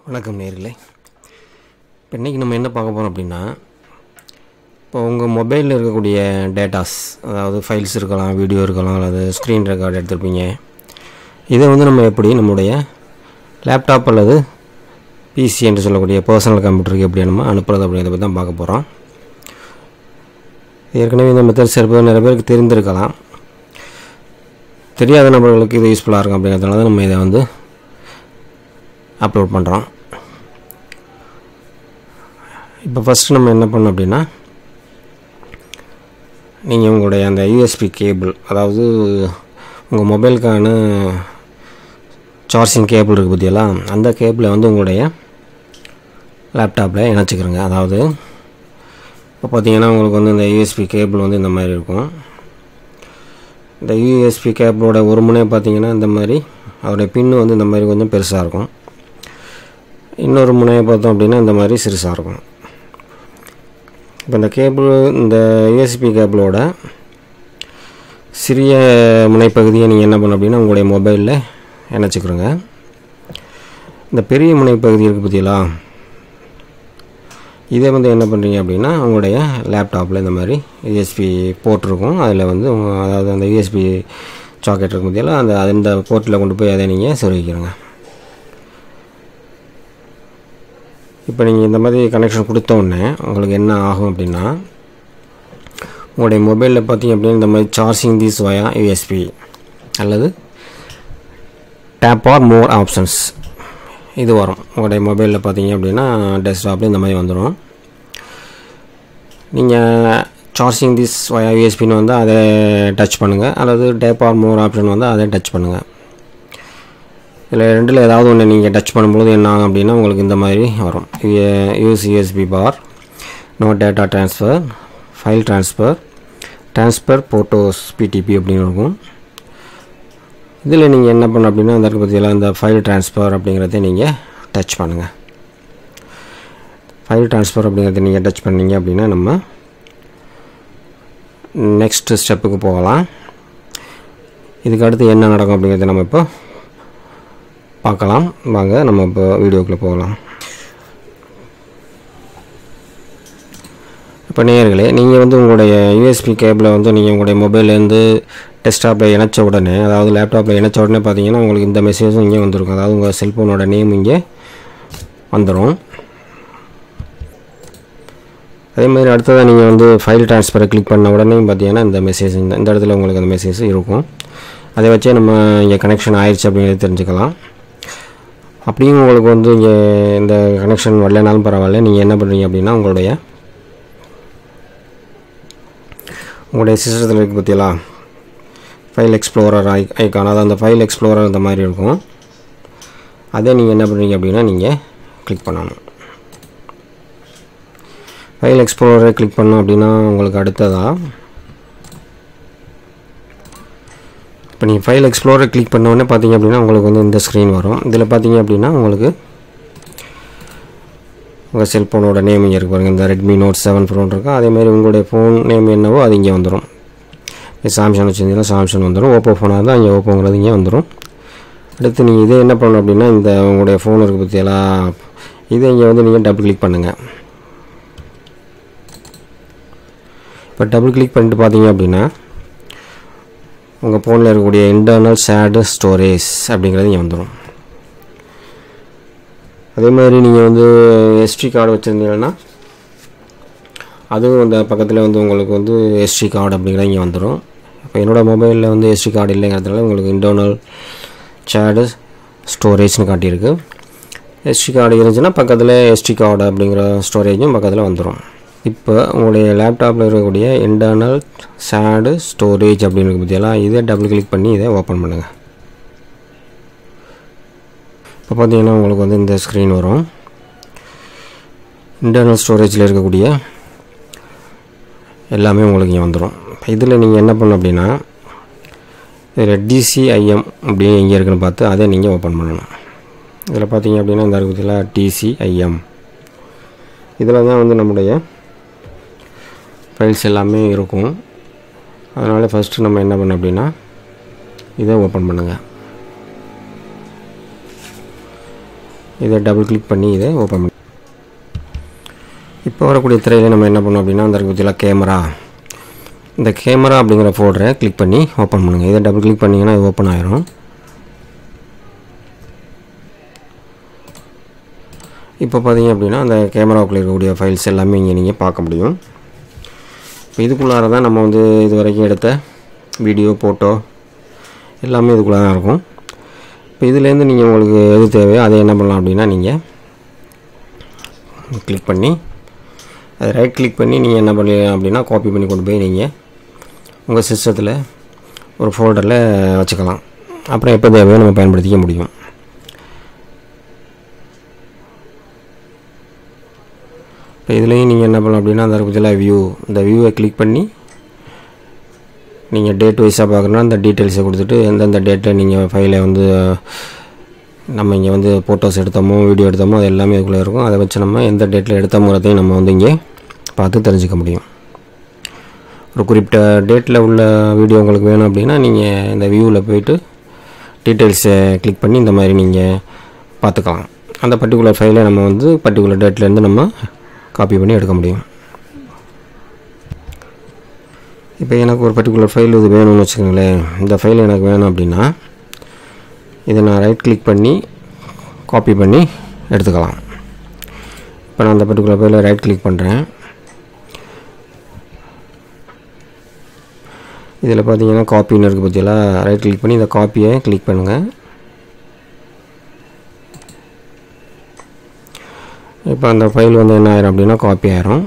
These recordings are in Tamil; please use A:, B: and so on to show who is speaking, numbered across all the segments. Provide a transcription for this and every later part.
A: வணக்கம் நேர்களே இப்போ இன்றைக்கி நம்ம என்ன பார்க்க போகிறோம் அப்படின்னா இப்போ உங்கள் மொபைலில் இருக்கக்கூடிய டேட்டாஸ் அதாவது ஃபைல்ஸ் இருக்கலாம் வீடியோ இருக்கலாம் அல்லது ஸ்க்ரீன் ரெக்கார்டு எடுத்திருப்பீங்க இதை வந்து நம்ம எப்படி நம்முடைய லேப்டாப் அல்லது பிசி என்று சொல்லக்கூடிய பர்சனல் கம்ப்யூட்டருக்கு எப்படி நம்ம அனுப்புறது அப்படிங்கிறத பற்றி தான் பார்க்க போகிறோம் ஏற்கனவே இந்த மெத்தட் சில பேர் நிறைய பேருக்கு தெரிந்திருக்கலாம் தெரியாத நபர்களுக்கு இது யூஸ்ஃபுல்லாக இருக்கும் அப்படிங்கிறதுனால தான் நம்ம இதை வந்து அப்லோட் பண்ணுறோம் இப்போ ஃபஸ்ட்டு நம்ம என்ன பண்ணோம் அப்படின்னா நீங்கள் உங்களுடைய அந்த யூஎஸ்பி கேபிள் அதாவது உங்கள் மொபைலுக்கான சார்ஜிங் கேபிள் இருக்குது பற்றியெல்லாம் அந்த கேபிளை வந்து உங்களுடைய லேப்டாப்பில் இணைச்சிக்கிறோங்க அதாவது இப்போ பார்த்தீங்கன்னா உங்களுக்கு வந்து இந்த யூஎஸ்பி கேபிள் வந்து இந்த மாதிரி இருக்கும் இந்த யூஎஸ்பி கேபிளோட ஒரு முனை பார்த்தீங்கன்னா இந்த மாதிரி அதோடைய பின்னு வந்து இந்த மாதிரி கொஞ்சம் பெருசாக இருக்கும் இன்னொரு முனையை பார்த்தோம் அப்படின்னா இந்த மாதிரி சிறுசாக இருக்கும் இப்போ இந்த கேபிள் இந்த யூஎஸ்பி கேபிளோட சிறிய முனைப்பகுதியை நீங்கள் என்ன பண்ண அப்படின்னா உங்களுடைய மொபைலில் இணைச்சிக்கிறோங்க இந்த பெரிய முனைப்பகுதி இருக்குது பார்த்தீங்களா இதை வந்து என்ன பண்ணுறீங்க அப்படின்னா உங்களுடைய லேப்டாப்பில் இந்த மாதிரி யூஎஸ்பி போர்ட் இருக்கும் அதில் வந்து உங்க- அதாவது அந்த யூஎஸ்பி சாக்கெட் இருக்கும் பார்த்தீங்களா அந்த அந்த போர்ட்டில் கொண்டு போய் அதை நீங்கள் சொருகிக்கிறோங்க இப்போ நீங்கள் இந்த மாதிரி கனெக்ஷன் கொடுத்த உடனே உங்களுக்கு என்ன ஆகும் அப்படின்னா உங்களுடைய மொபைலில் பார்த்தீங்க அப்படின்னா இந்த மாதிரி சார்ஜிங் தீஸ் வயா யூஎஸ்பி அல்லது டேப் ஆர் மோர் ஆப்ஷன்ஸ் இது வரும் உங்களுடைய மொபைலில் பார்த்தீங்க அப்படின்னா டெஸ்க்டாப்பில் இந்த மாதிரி வந்துடும் நீங்கள் சார்ஜிங் திஸ் வயா யூஎஸ்பின்னு வந்து அதை டச் பண்ணுங்கள் அல்லது டேப் ஆர் மோர் ஆப்ஷன் வந்து அதை டச் பண்ணுங்கள் இதில் ரெண்டில் ஏதாவது ஒன்று நீங்கள் டச் பண்ணும்போது என்ன ஆகும் அப்படின்னா உங்களுக்கு இந்த மாதிரி வரும் use USB for no data transfer file transfer transfer photos PTP அப்படின்னு இருக்கும் இதில் நீங்கள் என்ன பண்ண அப்படின்னா அந்த இருக்க பற்றியெல்லாம் இந்த ஃபைல் ட்ரான்ஸ்ஃபர் அப்படிங்கிறத நீங்கள் டச் பண்ணுங்கள் ஃபைல் ட்ரான்ஸ்ஃபர் அப்படிங்கிறத நீங்கள் டச் பண்ணீங்க அப்படின்னா நம்ம நெக்ஸ்ட் ஸ்டெப்புக்கு போகலாம் இதுக்கு அடுத்து என்ன நடக்கும் அப்படிங்கிறத நம்ம இப்போ பார்க்கலாம் வாங்க நம்ம இப்போ வீடியோக்குள்ளே போகலாம் இப்போ நேயர்களே நீங்கள் வந்து உங்களுடைய யூஎஸ்பி கேபிளை வந்து நீங்கள் உங்களுடைய மொபைல்லேருந்து டெஸ்க்டாப்பில் இணைச்ச உடனே அதாவது லேப்டாப்பில் இணைச்ச உடனே பார்த்தீங்கன்னா உங்களுக்கு இந்த மெசேஜும் இங்கே வந்திருக்கும் அதாவது உங்கள் செல்ஃபோனோட நேம் இங்கே வந்துடும் அதே மாதிரி அடுத்ததாக நீங்கள் வந்து ஃபைல் ட்ரான்ஸ்ஃபரை கிளிக் பண்ண உடனே பார்த்தீங்கன்னா இந்த மெசேஜ் இந்த இந்த இடத்துல உங்களுக்கு அந்த மெசேஜ் இருக்கும் அதை வச்சே நம்ம இங்கே கனெக்ஷன் ஆயிடுச்சு அப்படிங்கிறத தெரிஞ்சுக்கலாம் அப்படியும் உங்களுக்கு வந்து இங்கே இந்த கனெக்ஷன் வரலனாலும் பரவாயில்ல நீங்கள் என்ன பண்ணுறீங்க அப்படின்னா உங்களுடைய உங்களுடைய சிஸ்டத்தில் இருக்குது பார்த்தீங்களா ஃபைல் எக்ஸ்ப்ளோரர் ஐ ஐக்கான் அதாவது அந்த ஃபைல் எக்ஸ்ப்ளோரர் இந்த மாதிரி இருக்கும் அதை நீங்கள் என்ன பண்ணுறீங்க அப்படின்னா நீங்கள் கிளிக் பண்ணணும் ஃபைல் எக்ஸ்ப்ளோரரை கிளிக் பண்ணோம் அப்படின்னா உங்களுக்கு அடுத்ததாக இப்போ நீங்கள் ஃபைல் எக்ஸ்ப்ளோரர் கிளிக் பண்ண உடனே பார்த்தீங்க அப்படின்னா உங்களுக்கு வந்து இந்த ஸ்க்ரீன் வரும் இதில் பார்த்தீங்க அப்படின்னா உங்களுக்கு உங்கள் செல்ஃபோனோட நேம் இங்கே இருக்கு பாருங்கள் இந்த ரெட்மி நோட் செவன் ப்ரோன் இருக்கும் அதேமாதிரி உங்களுடைய ஃபோன் நேம் என்னவோ அது இங்கே வந்துடும் சாம்சங் வச்சுருந்தீங்கன்னா சாம்சங் வந்துடும் ஓப்போ ஃபோனாக இருந்தால் இங்கே ஓப்போங்கிறது இங்கே வந்துடும் அடுத்து நீங்கள் இதே என்ன பண்ணணும் அப்படின்னா இந்த உங்களுடைய ஃபோன் இருக்குது பற்றியெல்லாம் இதை இங்கே வந்து நீங்கள் டபுள் கிளிக் பண்ணுங்கள் இப்போ டபுள் கிளிக் பண்ணிட்டு பார்த்தீங்க அப்படின்னா உங்கள் ஃபோனில் இருக்கக்கூடிய இன்டர்னல் ஷேடு ஸ்டோரேஜ் அப்படிங்கிறது இங்கே வந்துடும் அதே மாதிரி நீங்கள் வந்து எஸ்டி கார்டு வச்சுருந்தீங்கன்னா அதுவும் அந்த பக்கத்தில் வந்து உங்களுக்கு வந்து எஸ்டி கார்டு அப்படிங்கிறது இங்கே வந்துடும் இப்போ என்னோடய மொபைலில் வந்து எஸ்டி கார்டு இல்லைங்கிறதுனால உங்களுக்கு இன்டர்னல் சேடு ஸ்டோரேஜ்னு காட்டியிருக்கு எஸ்டி கார்டு இருந்துச்சுன்னா பக்கத்தில் எஸ்டி கார்டு அப்படிங்கிற ஸ்டோரேஜும் பக்கத்தில் வந்துடும் இப்போ உங்களுடைய லேப்டாப்பில் இருக்கக்கூடிய இன்டர்னல் சேடு ஸ்டோரேஜ் அப்படின்னு இருக்கு பற்றியெல்லாம் இதை டபுள் கிளிக் பண்ணி இதை ஓப்பன் பண்ணுங்கள் இப்போ பார்த்தீங்கன்னா உங்களுக்கு வந்து இந்த ஸ்க்ரீன் வரும் இன்டர்னல் ஸ்டோரேஜில் இருக்கக்கூடிய எல்லாமே உங்களுக்கு இங்கே வந்துடும் இதில் நீங்கள் என்ன பண்ணணும் அப்படின்னா இதில் டிசிஐஎம் அப்படின்னு எங்கே இருக்குன்னு பார்த்து அதை நீங்கள் ஓப்பன் பண்ணணும் இதில் பார்த்தீங்க அப்படின்னா இந்த இருக்கிறதுல டிசிஐஎம் இதில் தான் வந்து நம்முடைய ஃபைல்ஸ் எல்லாமே இருக்கும் அதனால் ஃபஸ்ட்டு நம்ம என்ன பண்ணோம் அப்படின்னா இதை ஓப்பன் பண்ணுங்கள் இதை டபுள் கிளிக் பண்ணி இதை ஓப்பன் பண்ணி இப்போ வரக்கூடிய திரையில் நம்ம என்ன பண்ணோம் அப்படின்னா அந்த பற்றியில் கேமரா இந்த கேமரா அப்படிங்கிற ஃபோல்டரை கிளிக் பண்ணி ஓப்பன் பண்ணுங்கள் இதை டபுள் கிளிக் பண்ணிங்கன்னா இது ஓப்பன் ஆயிரும் இப்போ பார்த்தீங்க அப்படின்னா அந்த கேமராவுக்குள்ளே இருக்கக்கூடிய ஃபைல்ஸ் எல்லாமே இங்கே நீங்கள் பார்க்க முடியும் இப்போ இதுக்குள்ளார தான் நம்ம வந்து இது வரைக்கும் எடுத்த வீடியோ ஃபோட்டோ எல்லாமே இதுக்குள்ளே தான் இருக்கும் இப்போ இதுலேருந்து நீங்கள் உங்களுக்கு எது தேவையோ அதை என்ன பண்ணலாம் அப்படின்னா நீங்கள் கிளிக் பண்ணி அதை ரைட் கிளிக் பண்ணி நீங்கள் என்ன பண்ணலாம் அப்படின்னா காப்பி பண்ணி கொண்டு போய் நீங்கள் உங்கள் சிஸ்டத்தில் ஒரு ஃபோல்டரில் வச்சுக்கலாம் அப்புறம் எப்போ தேவையோ நம்ம பயன்படுத்திக்க முடியும் இப்போ இதுலேயும் நீங்கள் என்ன பண்ணலாம் அப்படின்னா அந்த பற்றியில் வியூ இந்த வியூவை கிளிக் பண்ணி நீங்கள் டேட் வைஸாக பார்க்கணுன்னா அந்த டீட்டெயில்ஸை கொடுத்துட்டு எந்தெந்த டேட்டில் நீங்கள் ஃபைலை வந்து நம்ம இங்கே வந்து ஃபோட்டோஸ் எடுத்தோமோ வீடியோ எடுத்தோமோ அது எல்லாமே இதுக்குள்ளே இருக்கும் அதை வச்சு நம்ம எந்த டேட்டில் எடுத்தோங்கிறதையும் நம்ம வந்து இங்கே பார்த்து தெரிஞ்சுக்க முடியும் ஒரு குறிப்பிட்ட டேட்டில் உள்ள வீடியோ உங்களுக்கு வேணும் அப்படின்னா நீங்கள் இந்த வியூவில் போயிட்டு டீட்டெயில்ஸை கிளிக் பண்ணி இந்த மாதிரி நீங்கள் பார்த்துக்கலாம் அந்த பர்டிகுலர் ஃபைலை நம்ம வந்து பர்டிகுலர் டேட்லேருந்து நம்ம காப்பி பண்ணி எடுக்க முடியும் இப்போ எனக்கு ஒரு பர்டிகுலர் ஃபைல் இது வேணும்னு வச்சுக்கோங்களேன் இந்த ஃபைல் எனக்கு வேணும் அப்படின்னா இதை நான் ரைட் கிளிக் பண்ணி காப்பி பண்ணி எடுத்துக்கலாம் இப்போ நான் அந்த பர்டிகுலர் ஃபைலை ரைட் கிளிக் பண்ணுறேன் இதில் பார்த்தீங்கன்னா காப்பின்னு இருக்குது பற்றியெல்லாம் ரைட் கிளிக் பண்ணி இந்த காப்பியை கிளிக் பண்ணுங்கள் இப்போ அந்த ஃபைல் வந்து என்ன ஆயிரும் அப்படின்னா காப்பி ஆயிரும்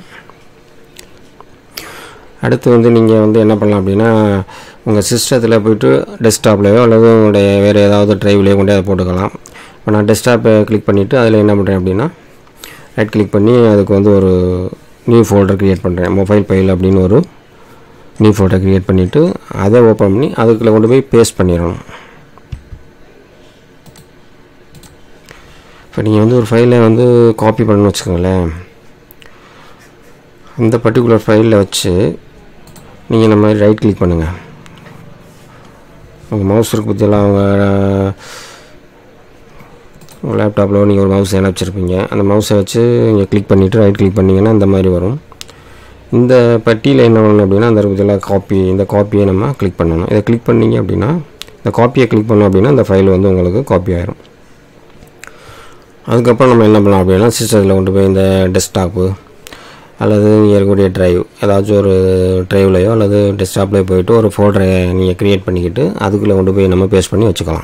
A: அடுத்து வந்து நீங்கள் வந்து என்ன பண்ணலாம் அப்படின்னா உங்கள் சிஸ்டத்தில் போய்ட்டு டெஸ்க்டாப்லேயோ அல்லது உங்களுடைய வேறு ஏதாவது ட்ரைவ்லேயோ கொண்டு அதை போட்டுக்கலாம் இப்போ நான் டெஸ்க்டாப்பை கிளிக் பண்ணிவிட்டு அதில் என்ன பண்ணுறேன் அப்படின்னா ரைட் கிளிக் பண்ணி அதுக்கு வந்து ஒரு நியூ ஃபோல்டர் க்ரியேட் பண்ணுறேன் மொபைல் ஃபைல் அப்படின்னு ஒரு நியூ ஃபோல்டர் க்ரியேட் பண்ணிவிட்டு அதை ஓப்பன் பண்ணி அதுக்குள்ளே கொண்டு போய் பேஸ்ட் பண்ணிடணும் இப்போ நீங்கள் வந்து ஒரு ஃபைலை வந்து காப்பி பண்ணணும்னு வச்சுக்கோங்களேன் இந்த பர்டிகுலர் ஃபைலில் வச்சு நீங்கள் இந்த மாதிரி ரைட் கிளிக் பண்ணுங்கள் உங்கள் மவுஸ் இருக்கு பற்றியெல்லாம் அவங்க உங்கள் லேப்டாப்பில் நீங்கள் ஒரு மவுஸ் இணைச்சிருப்பீங்க அந்த மவுஸை வச்சு இங்கே கிளிக் பண்ணிவிட்டு ரைட் கிளிக் பண்ணிங்கன்னா இந்த மாதிரி வரும் இந்த பட்டியில் என்ன பண்ணணும் அப்படின்னா அந்த பற்றியெல்லாம் காப்பி இந்த காப்பியை நம்ம கிளிக் பண்ணணும் இதை கிளிக் பண்ணிங்க அப்படின்னா இந்த காப்பியை கிளிக் பண்ணோம் அப்படின்னா இந்த ஃபைல் வந்து உங்களுக்கு காப்பி ஆயிரும் அதுக்கப்புறம் நம்ம என்ன பண்ணலாம் அப்படின்னா சிஸ்டத்தில் கொண்டு போய் இந்த டெஸ்க்டாப்பு அல்லது இங்கே இருக்கக்கூடிய ட்ரைவ் ஏதாச்சும் ஒரு ட்ரைவ்லையோ அல்லது டெஸ்க்டாப்லேயோ போயிட்டு ஒரு ஃபோல்டரை நீங்கள் க்ரியேட் பண்ணிக்கிட்டு அதுக்குள்ளே கொண்டு போய் நம்ம பேஸ்ட் பண்ணி வச்சுக்கலாம்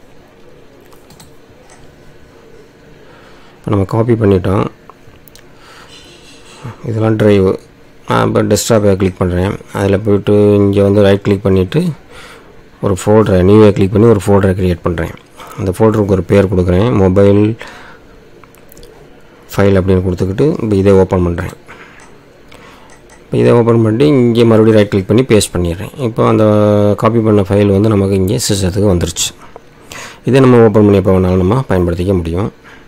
A: இப்போ நம்ம காப்பி பண்ணிட்டோம் இதெல்லாம் ட்ரைவ் நான் இப்போ டெஸ்க்டாப்பை கிளிக் பண்ணுறேன் அதில் போய்ட்டு இங்கே வந்து ரைட் கிளிக் பண்ணிவிட்டு ஒரு ஃபோல்டரை நியூவை கிளிக் பண்ணி ஒரு ஃபோல்டரை க்ரியேட் பண்ணுறேன் அந்த ஃபோல்டருக்கு ஒரு பேர் கொடுக்குறேன் மொபைல் ஃபைல் அப்படின்னு கொடுத்துக்கிட்டு இப்போ இதை ஓப்பன் பண்ணுறேன் இப்போ இதை ஓப்பன் பண்ணிட்டு இங்கே மறுபடியும் ரைட் கிளிக் பண்ணி பேஸ்ட் பண்ணிடுறேன் இப்போ அந்த காப்பி பண்ண ஃபைல் வந்து நமக்கு இங்கே சிஸ்டத்துக்கு வந்துருச்சு இதை நம்ம ஓப்பன் பண்ணி எப்போ வேணாலும் நம்ம பயன்படுத்திக்க முடியும்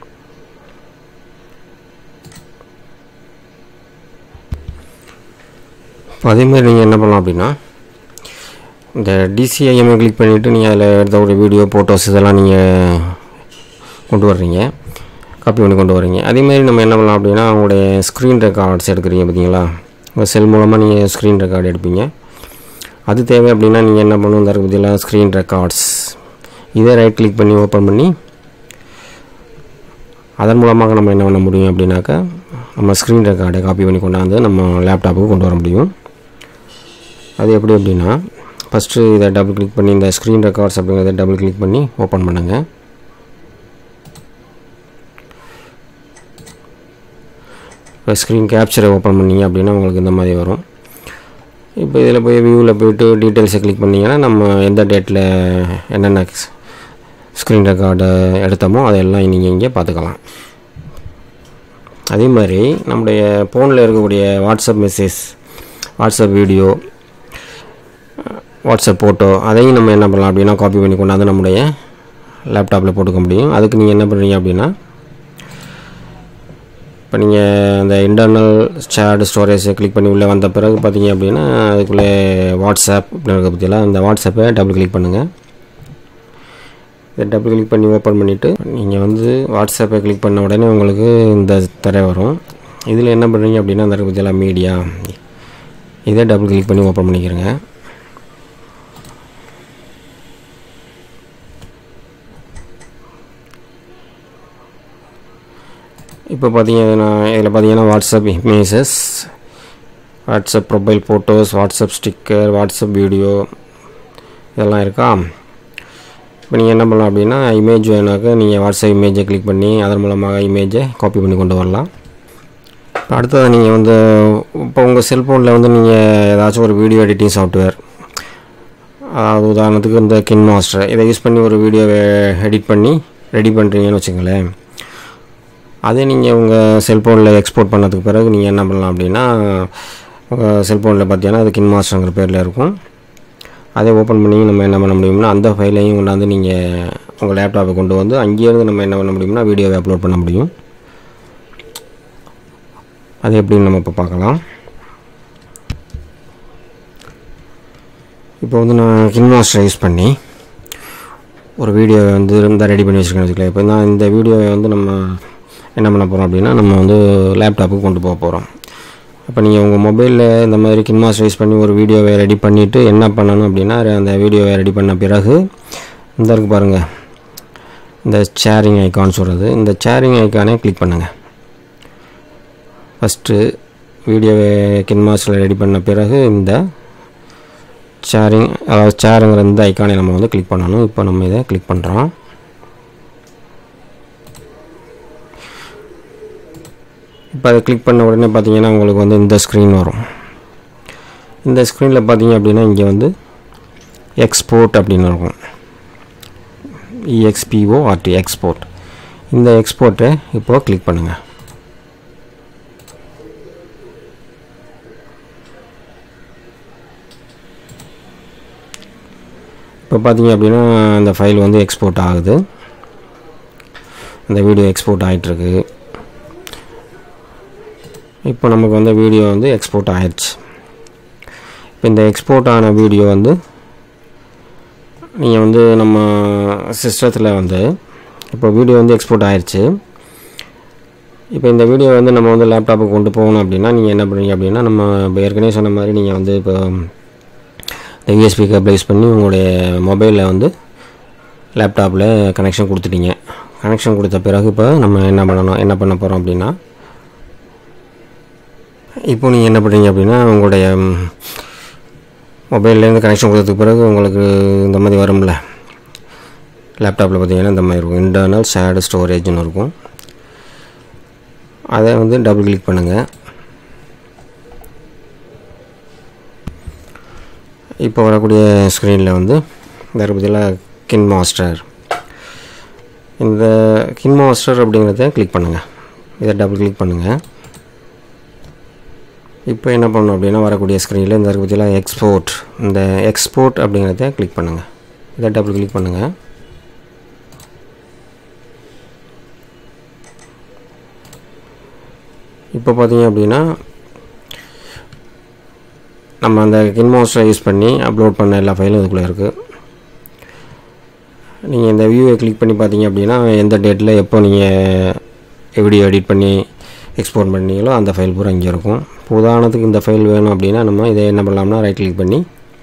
A: இப்போ அதேமாதிரி நீங்கள் என்ன பண்ணலாம் அப்படின்னா இந்த டிசிஐஎம்ஐ கிளிக் பண்ணிவிட்டு நீங்கள் அதில் எடுத்தக்கூடிய வீடியோ ஃபோட்டோஸ் இதெல்லாம் நீங்கள் கொண்டு வர்றீங்க காப்பி பண்ணி கொண்டு வரீங்க அதேமாதிரி நம்ம என்ன பண்ணலாம் அப்படின்னா உங்களுடைய ஸ்க்ரீன் ரெக்கார்ட்ஸ் எடுக்கிறீங்க பார்த்தீங்களா உங்கள் செல் மூலமாக நீங்கள் ஸ்க்ரீன் ரெக்கார்டு எடுப்பீங்க அது தேவை அப்படின்னா நீங்கள் என்ன பண்ணணும் இந்த பற்றியெல்லாம் ஸ்க்ரீன் ரெக்கார்ட்ஸ் இதே ரைட் கிளிக் பண்ணி ஓப்பன் பண்ணி அதன் மூலமாக நம்ம என்ன பண்ண முடியும் அப்படின்னாக்கா நம்ம ஸ்க்ரீன் ரெக்கார்டை காப்பி பண்ணி கொண்டாந்து நம்ம லேப்டாப்புக்கு கொண்டு வர முடியும் அது எப்படி அப்படின்னா ஃபஸ்ட்டு இதை டபுள் கிளிக் பண்ணி இந்த ஸ்க்ரீன் ரெக்கார்ட்ஸ் அப்படிங்கிறத டபுள் கிளிக் பண்ணி ஓப்பன் பண்ணுங்கள் இப்போ ஸ்க்ரீன் கேப்சரை ஓப்பன் பண்ணிங்க அப்படின்னா உங்களுக்கு இந்த மாதிரி வரும் இப்போ இதில் போய் வியூவில் போயிட்டு டீட்டெயில்ஸை கிளிக் பண்ணிங்கன்னா நம்ம எந்த டேட்டில் என்னென்ன ஸ்க்ரீன் ரெக்கார்டு எடுத்தோமோ அதெல்லாம் நீங்கள் இங்கே பார்த்துக்கலாம் அதே மாதிரி நம்முடைய ஃபோனில் இருக்கக்கூடிய WhatsApp message WhatsApp video WhatsApp photo அதையும் நம்ம என்ன பண்ணலாம் அப்படின்னா காப்பி பண்ணி கொண்டாந்து நம்முடைய லேப்டாப்பில் போட்டுக்க முடியும் அதுக்கு நீங்கள் என்ன பண்ணுறீங்க அப்படின்னா இப்போ நீங்கள் அந்த இன்டர்னல் சேட் ஸ்டோரேஜை கிளிக் பண்ணி உள்ளே வந்த பிறகு பார்த்தீங்க அப்படின்னா அதுக்குள்ளே வாட்ஸ்அப் அப்படின்னு பற்றியெல்லாம் இந்த வாட்ஸ்அப்பை டபுள் கிளிக் பண்ணுங்கள் இதை டபுள் கிளிக் பண்ணி ஓப்பன் பண்ணிவிட்டு நீங்கள் வந்து வாட்ஸ்அப்பை கிளிக் பண்ண உடனே உங்களுக்கு இந்த திரை வரும் இதில் என்ன பண்ணுறீங்க அப்படின்னா அந்த பற்றியெல்லாம் மீடியா இதை டபுள் கிளிக் பண்ணி ஓப்பன் பண்ணிக்கிறேங்க இப்போ பார்த்தீங்கன்னா இதில் பார்த்தீங்கன்னா WhatsApp images WhatsApp profile photos WhatsApp sticker WhatsApp video இதெல்லாம் இருக்கா இப்போ நீங்கள் என்ன பண்ணலாம் அப்படின்னா இமேஜ் வேணாக்க நீங்கள் வாட்ஸ்அப் இமேஜை கிளிக் பண்ணி அதன் மூலமாக இமேஜை காப்பி பண்ணி கொண்டு வரலாம் இப்போ அடுத்தது நீங்கள் வந்து இப்போ உங்கள் செல்ஃபோனில் வந்து நீங்கள் ஏதாச்சும் ஒரு வீடியோ எடிட்டிங் சாஃப்ட்வேர் அதாவது உதாரணத்துக்கு இந்த கின் மாஸ்டர் இதை யூஸ் பண்ணி ஒரு வீடியோவை எடிட் பண்ணி ரெடி பண்ணுறீங்கன்னு வச்சுங்களேன் அதே நீங்கள் உங்கள் செல்ஃபோனில் எக்ஸ்போர்ட் பண்ணதுக்கு பிறகு நீங்கள் என்ன பண்ணலாம் அப்படின்னா உங்கள் செல்ஃபோனில் பார்த்தீங்கன்னா அது கின் மாஸ்டருங்கிற பேரில் இருக்கும் அதை ஓப்பன் பண்ணி நம்ம என்ன பண்ண முடியும்னா அந்த ஃபைலையும் கொண்டாந்து நீங்கள் உங்கள் லேப்டாப்பை கொண்டு வந்து அங்கேயிருந்து நம்ம என்ன பண்ண முடியும்னா வீடியோவை அப்லோட் பண்ண முடியும் அது எப்படின்னு நம்ம இப்போ பார்க்கலாம் இப்போ வந்து நான் கின் மாஸ்டர் யூஸ் பண்ணி ஒரு வீடியோவை வந்து இருந்தால் ரெடி பண்ணி வச்சுருக்கேன் வச்சுக்கலாம் இப்போ நான் இந்த வீடியோவை வந்து நம்ம என்ன பண்ண போகிறோம் அப்படின்னா நம்ம வந்து லேப்டாப்புக்கு கொண்டு போக போகிறோம் அப்போ நீங்கள் உங்கள் மொபைலில் இந்த மாதிரி கின் மாஸ்டர் யூஸ் பண்ணி ஒரு வீடியோவை ரெடி பண்ணிவிட்டு என்ன பண்ணணும் அப்படின்னா அந்த வீடியோவை ரெடி பண்ண பிறகு இந்த இருக்கு பாருங்கள் இந்த ஷேரிங் ஐக்கான் சொல்கிறது இந்த ஷேரிங் ஐக்கானே கிளிக் பண்ணுங்கள் ஃபஸ்ட்டு வீடியோவை கின் மாஸ்டரில் ரெடி பண்ண பிறகு இந்த ஷேரிங் அதாவது ஷேருங்கிற இந்த ஐக்கானை நம்ம வந்து கிளிக் பண்ணணும் இப்போ நம்ம இதை கிளிக் பண்ணுறோம் இப்போ அதை கிளிக் பண்ண உடனே பார்த்தீங்கன்னா உங்களுக்கு வந்து இந்த ஸ்க்ரீன் வரும் இந்த ஸ்க்ரீனில் பார்த்தீங்க அப்படின்னா இங்கே வந்து எக்ஸ்போர்ட் அப்படின்னு இருக்கும் இஎக்ஸ்பிஓ ஆர்டி எக்ஸ்போர்ட் இந்த எக்ஸ்போர்ட்டை இப்போது கிளிக் பண்ணுங்கள் இப்போ பார்த்தீங்க அப்படின்னா இந்த ஃபைல் வந்து எக்ஸ்போர்ட் ஆகுது இந்த வீடியோ எக்ஸ்போர்ட் ஆகிட்டுருக்கு இப்போ நமக்கு வந்து வீடியோ வந்து எக்ஸ்போர்ட் ஆயிடுச்சு இப்போ இந்த எக்ஸ்போர்ட் ஆன வீடியோ வந்து நீங்கள் வந்து நம்ம சிஸ்டத்தில் வந்து இப்போ வீடியோ வந்து எக்ஸ்போர்ட் ஆயிடுச்சு இப்போ இந்த வீடியோ வந்து நம்ம வந்து லேப்டாப்புக்கு கொண்டு போகணும் அப்படின்னா நீங்கள் என்ன பண்ணுறீங்க அப்படின்னா நம்ம இப்போ ஏற்கனவே சொன்ன மாதிரி நீங்கள் வந்து இப்போ இந்த யூஎஸ்பி கேபிள் யூஸ் பண்ணி உங்களுடைய மொபைலில் வந்து லேப்டாப்பில் கனெக்ஷன் கொடுத்துட்டீங்க கனெக்ஷன் கொடுத்த பிறகு இப்போ நம்ம என்ன பண்ணணும் என்ன பண்ண போகிறோம் அப்படின்னா இப்போ நீங்கள் என்ன பண்ணுறீங்க அப்படின்னா உங்களுடைய மொபைல்லேருந்து கனெக்ஷன் கொடுத்ததுக்கு பிறகு உங்களுக்கு இந்த மாதிரி வரும்ல லேப்டாப்பில் பார்த்தீங்கன்னா இந்த மாதிரி இருக்கும் இன்டர்னல் ஷேடு ஸ்டோரேஜ்னு இருக்கும் அதை வந்து டபுள் கிளிக் பண்ணுங்கள் இப்போ வரக்கூடிய ஸ்க்ரீனில் வந்து இந்த பற்றியில் கின் மாஸ்டர் இந்த கின் மாஸ்டர் அப்படிங்கிறத கிளிக் பண்ணுங்கள் இதை டபுள் கிளிக் பண்ணுங்கள் இப்போ என்ன பண்ணணும் அப்படின்னா வரக்கூடிய ஸ்க்ரீனில் இந்த பற்றியில் எக்ஸ்போர்ட் இந்த எக்ஸ்போர்ட் அப்படிங்கிறத கிளிக் பண்ணுங்கள் இதை டபுள் கிளிக் பண்ணுங்கள் இப்போ பார்த்தீங்க அப்படின்னா நம்ம அந்த கின்மாஸ்டரை யூஸ் பண்ணி அப்லோட் பண்ண எல்லா ஃபைலும் இதுக்குள்ளே இருக்குது நீங்கள் இந்த வியூவை கிளிக் பண்ணி பார்த்தீங்க அப்படின்னா எந்த டேட்டில் எப்போ நீங்கள் வீடியோ எடிட் பண்ணி எக்ஸ்போர்ட் பண்ணீங்களோ அந்த ஃபைல் பூரா இங்கே இருக்கும் இப்போ உதாரணத்துக்கு இந்த ஃபைல் வேணும் அப்படின்னா நம்ம இதை என்ன பண்ணலாம்னா ரைட் கிளிக் பண்ணி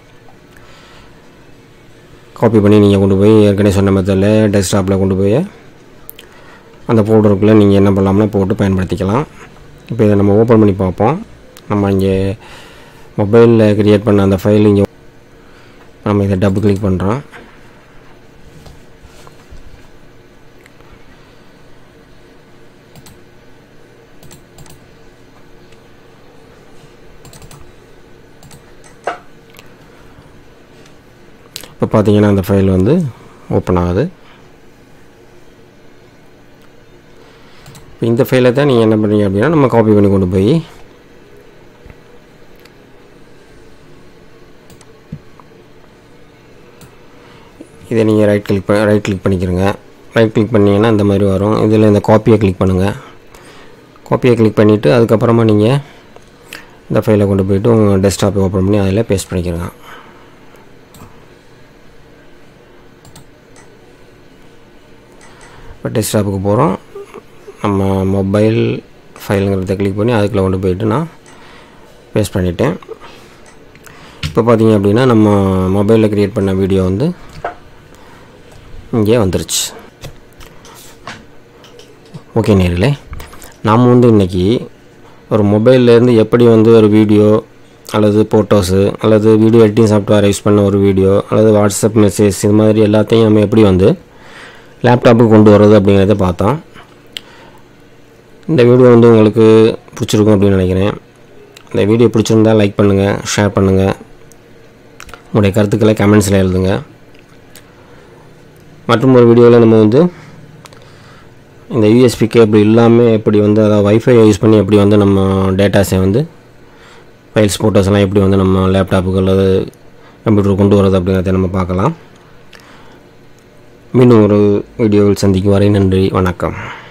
A: காப்பி பண்ணி நீங்கள் கொண்டு போய் ஏற்கனவே சொன்ன மெத்தடில் டெஸ்க்டாப்பில் கொண்டு போய் அந்த ஃபோல்டருக்குள்ளே நீங்கள் என்ன பண்ணலாம்னா போட்டு பயன்படுத்திக்கலாம் இப்போ இதை நம்ம ஓப்பன் பண்ணி பார்ப்போம் நம்ம இங்கே மொபைலில் க்ரியேட் பண்ண அந்த ஃபைல் இங்கே நம்ம இதை டபுள் கிளிக் பண்ணுறோம் இப்போ பார்த்தீங்கன்னா அந்த ஃபைல் வந்து ஓப்பன் ஆகுது இப்போ இந்த ஃபைலை தான் நீங்கள் என்ன பண்ணுறீங்க அப்படின்னா நம்ம காப்பி பண்ணி கொண்டு போய் இதை நீங்கள் ரைட் கிளிக் பண்ண ரைட் கிளிக் பண்ணிக்கிறங்க ரைட் கிளிக் பண்ணிங்கன்னா இந்த மாதிரி வரும் இதில் இந்த காப்பியை கிளிக் பண்ணுங்கள் காப்பியை கிளிக் பண்ணிவிட்டு அதுக்கப்புறமா நீங்கள் இந்த ஃபைலை கொண்டு போயிட்டு உங்கள் டெஸ்க்டாப்பை ஓப்பன் பண்ணி அதில் பேஸ்ட் பண்ணிக்கிறங்க இப்போ டெஸ்க்டாப்புக்கு போகிறோம் நம்ம மொபைல் ஃபைலுங்கிறத கிளிக் பண்ணி அதுக்குள்ளே கொண்டு போயிட்டு நான் பேஸ்ட் பண்ணிட்டேன் இப்போ பார்த்தீங்க அப்படின்னா நம்ம மொபைலில் க்ரியேட் பண்ண வீடியோ வந்து இங்கே வந்துருச்சு ஓகே நேர்களே நாம் வந்து இன்றைக்கி ஒரு மொபைல்லேருந்து எப்படி வந்து ஒரு வீடியோ அல்லது ஃபோட்டோஸு அல்லது வீடியோ எடிட்டிங் சாஃப்ட்வேர் யூஸ் பண்ண ஒரு வீடியோ அல்லது வாட்ஸ்அப் மெசேஜ் இது மாதிரி எல்லாத்தையும் நம்ம எப்படி வந்து லேப்டாப்புக்கு கொண்டு வர்றது அப்படிங்கிறத பார்த்தோம் இந்த வீடியோ வந்து உங்களுக்கு பிடிச்சிருக்கும் அப்படின்னு நினைக்கிறேன் இந்த வீடியோ பிடிச்சிருந்தால் லைக் பண்ணுங்கள் ஷேர் பண்ணுங்கள் உங்களுடைய கருத்துக்களை கமெண்ட்ஸில் எழுதுங்க மற்றும் ஒரு வீடியோவில் நம்ம வந்து இந்த யூஎஸ்பி கேபிள் இல்லாமல் எப்படி வந்து அதாவது வைஃபை யூஸ் பண்ணி எப்படி வந்து நம்ம டேட்டாஸை வந்து ஃபைல்ஸ் ஃபோட்டோஸ் எல்லாம் எப்படி வந்து நம்ம லேப்டாப்புக்கு அல்லது கம்ப்யூட்டர் கொண்டு வரது அப்படிங்கிறத நம்ம பார்க்கலாம் மீண்டும் ஒரு வீடியோவில் சந்திக்கும் வரை நன்றி வணக்கம்